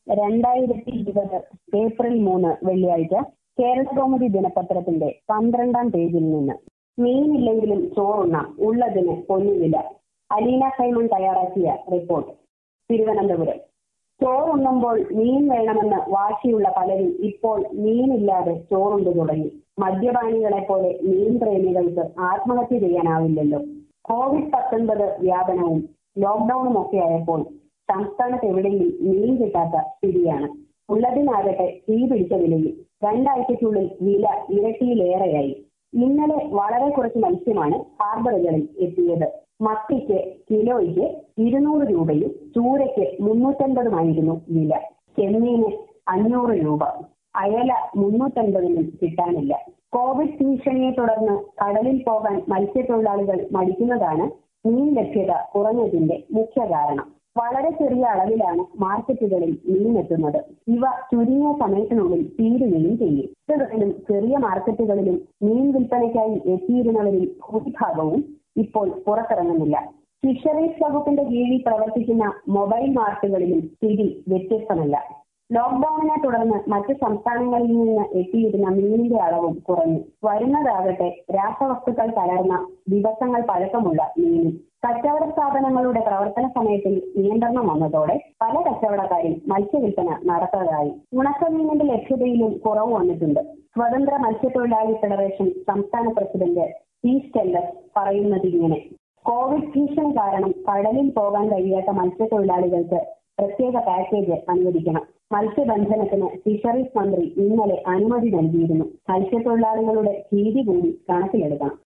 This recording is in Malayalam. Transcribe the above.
രണ്ടായിരത്തി ഇരുപത് ഏപ്രിൽ മൂന്ന് വെള്ളിയാഴ്ച കേരളകൗമുദി ദിനപത്രത്തിന്റെ പന്ത്രണ്ടാം പേജിൽ നിന്ന് മീനില്ലെങ്കിലും ചോറുണ്ണാം ഉള്ളതിന് പൊന്നുവില അലീന സൈമൺ തയ്യാറാക്കിയ റിപ്പോർട്ട് തിരുവനന്തപുരം ചോറുണ്ണുമ്പോൾ മീൻ വേണമെന്ന് വാശിയുള്ള പലരും ഇപ്പോൾ മീനില്ലാതെ ചോറുണ്ടു തുടങ്ങി മദ്യപാനികളെ പോലെ മീൻ പ്രേമികൾക്ക് ആത്മഹത്യ ചെയ്യാനാവില്ലല്ലോ കോവിഡ് പത്തൊൻപത് വ്യാപനവും ലോക്ക്ഡൌണും ഒക്കെ ആയപ്പോൾ സംസ്ഥാനത്ത് എവിടെയും മീൻ കിട്ടാത്ത സ്ഥിതിയാണ് ഉള്ളതിനാകട്ടെ തീ പിടിച്ച വിലയിൽ രണ്ടാഴ്ചയ്ക്കുള്ളിൽ വില ഇരട്ടിയിലേറെയായി ഇന്നലെ വളരെ കുറച്ച് മത്സ്യമാണ് ഹാർബറുകളിൽ എത്തിയത് മത്തിക്ക് കിലോയ്ക്ക് ഇരുന്നൂറ് രൂപയും ചൂരയ്ക്ക് മുന്നൂറ്റൻപതുമായിരുന്നു വില ചെമ്മീന് അഞ്ഞൂറ് രൂപ അയല മുന്നൂറ്റൻപതിനും കിട്ടാനില്ല കോവിഡ് ഭീഷണിയെ തുടർന്ന് കടലിൽ പോകാൻ മത്സ്യത്തൊഴിലാളികൾ മടിക്കുന്നതാണ് മീൻ ലഭ്യത കുറഞ്ഞതിന്റെ മുഖ്യ കാരണം വളരെ ചെറിയ അളവിലാണ് മാർക്കറ്റുകളിൽ മീൻ എത്തുന്നത് ഇവ ചുരുങ്ങിയ സമയത്തിനുള്ളിൽ തീരുകയും ചെയ്യും വീടുകളിലും ചെറിയ മാർക്കറ്റുകളിലും മീൻ വിൽപ്പനയ്ക്കായി എത്തിയിരുന്നവരിൽ ഭൂരിഭാഗവും ഇപ്പോൾ പുറത്തിറങ്ങുന്നില്ല ഫിഷറീസ് വകുപ്പിന്റെ കീഴിൽ പ്രവർത്തിക്കുന്ന മൊബൈൽ മാർട്ടുകളിലും സ്ഥിതി വ്യത്യസ്തമല്ല ലോക്ക്ഡൌണിനെ തുടർന്ന് മറ്റ് സംസ്ഥാനങ്ങളിൽ നിന്ന് എത്തിയിരുന്ന മീനിന്റെ അളവും കുറഞ്ഞു വരുന്നതാകട്ടെ രാസവസ്തുക്കൾ കലർന്ന ദിവസങ്ങൾ പഴക്കമുള്ള മീനും കച്ചവട സ്ഥാപനങ്ങളുടെ പ്രവർത്തന സമയത്തിൽ നിയന്ത്രണം വന്നതോടെ പല കച്ചവടക്കാരും മത്സ്യവിൽപ്പന നടത്താതായി ഉണക്കമീനിന്റെ ലഭ്യതയിലും കുറവ് വന്നിട്ടുണ്ട് സ്വതന്ത്ര മത്സ്യത്തൊഴിലാളി ഫെഡറേഷൻ സംസ്ഥാന പ്രസിഡന്റ് പി സ്റ്റെല്ലസ് പറയുന്നത് ഇങ്ങനെ കോവിഡ് ഭീഷണി കാരണം കടലിൽ പോകാൻ കഴിയാത്ത മത്സ്യത്തൊഴിലാളികൾക്ക് പ്രത്യേക പാക്കേജ് അനുവദിക്കണം മത്സ്യബന്ധനത്തിന് ഫിഷറീസ് മന്ത്രി ഇന്നലെ അനുമതി നൽകിയിരുന്നു മത്സ്യത്തൊഴിലാളികളുടെ ഭീതി കൂടി കണക്കിലെടുക്കണം